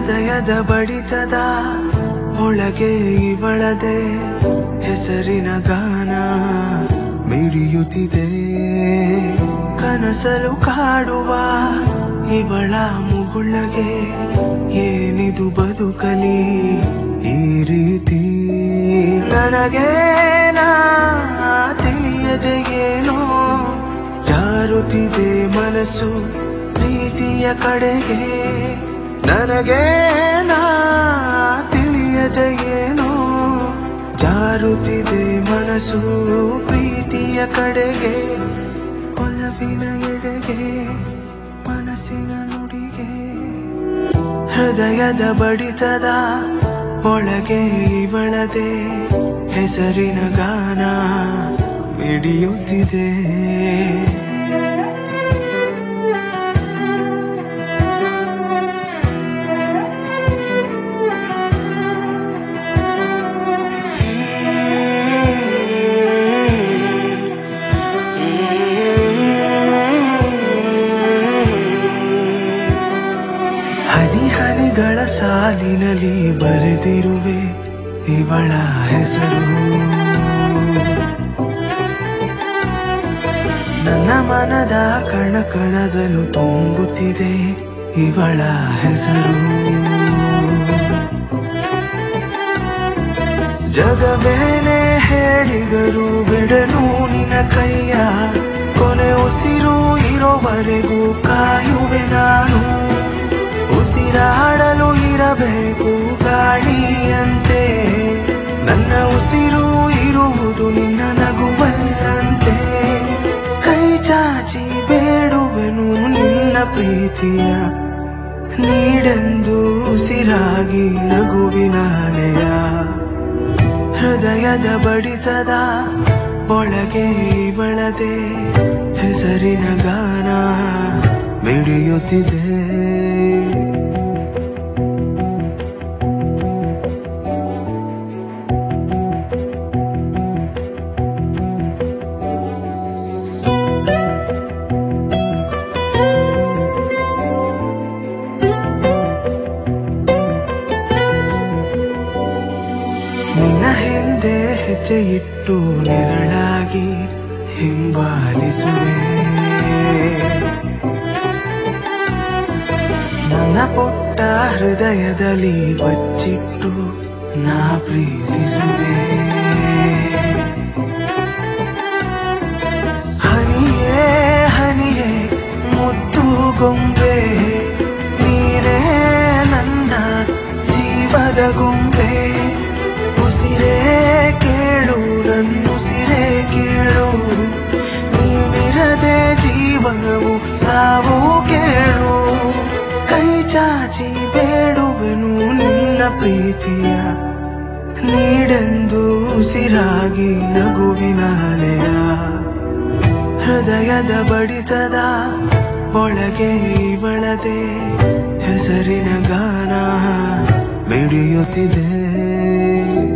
ಹೃದಯದ ಬಡಿತದ ಒಳಗೆ ಇವಳದೆ ಹೆಸರಿನ ಗಾನ ಮಿಡಿಯುತ್ತಿದೆ ಕನಸಲು ಕಾಡುವ ಇವಳ ಮುಗುಳಗೆ ಏನಿದು ಬದುಕಲಿ ಈ ರೀತಿ ನನಗೆ ನಾ ತಿಳಿಯದೆ ಏನೋ ಜಾರುತ್ತಿದೆ ಮನಸ್ಸು ಪ್ರೀತಿಯ ಕಡೆಗೆ ನನಗೆ ನಾ ತಿಳಿಯದೆ ಏನೋ ಜಾರುತ್ತಿದೆ ಮನಸ್ಸು ಪ್ರೀತಿಯ ಕಡೆಗೆ ಒಲವಿನ ಎಡೆಗೆ ಮನಸ್ಸಿನ ನುಡಿಗೆ ಹೃದಯದ ಬಡಿತದ ಒಳಗೆ ಇವಳದೆ ಹೆಸರಿನ ಗಾನ ಮಿಡಿಯುತ್ತಿದೆ ಹನಿ ಹನಿಗಳ ಸಾಲಿನಲ್ಲಿ ಬರೆದಿರುವೆ ಇವಳ ಹೆಸರು ನನ್ನ ಮನದ ಕಣ ಕಣದಲ್ಲೂ ತುಂಬುತ್ತಿದೆ ಇವಳ ಹೆಸರು ಜಗವೇನೆ ಹೇಳಿದರು ಬಿಡನು ನಿನ್ನ ಕೈಯ ಕೊನೆ ಉಸಿರು ಇರೋವರೆಗೂ ಕಾಯುವೆ ನಾನು ಉಸಿರಾಡಲು ಇರಬೇಕು ಗಾಳಿಯಂತೆ ನನ್ನ ಉಸಿರು ಇರುವುದು ನಿನ್ನ ನಗುವಲ್ಲಂತೆ ಕೈ ಚಾಚಿ ಬೇಡುವೆನು ನಿನ್ನ ಪ್ರೀತಿಯ ನೀಡೆಂದು ಉಸಿರಾಗಿ ನಗುವಿನ ಅಲೆಯ ಹೃದಯದ ಬಡಿತದ ಒಳಗೆ ಇವಳದೆ ಹೆಸರಿನ ಗಾನ ಮಿಡಿಯುತ್ತಿದೆ ನಿನ್ನ ಹಿಂದೆ ಹೆಜ್ಜೆ ಇಟ್ಟು ನೆರಳಾಗಿ ಹಿಂಬಾಲಿಸುವೆ ನನ್ನ ಪುಟ್ಟ ಹೃದಯದಲ್ಲಿ ಬಚ್ಚಿಟ್ಟು ನಾ ಪ್ರೀತಿಸುವೆ ಹನಿಯೇ ಹನಿಯೇ ಮುದ್ದು ಗೊಂಬೆ ನೀನೇ ನನ್ನ ಜೀವದ ಗೊಂಬೆ ಉಸಿರೇ ಕೇಳು ನನ್ನುಸಿರೇ ಕೇಳು ನೀನಿರದೆ ಜೀವನವು ಸಾವು ಕೇಳು ಕೈ ಚಾಚಿ ಬೇಡುವೆನು ನಿನ್ನ ಪ್ರೀತಿಯ ನೀಡೆಂದು ಉಸಿರಾಗಿ ನಗುವಿನ ಅಲೆಯ ಹೃದಯದ ಬಡಿತದ ಒಳಗೆ ಇವಳದೆ ಹೆಸರಿನ ಗಾನ ಮಿಡಿಯುತ್ತಿದೆ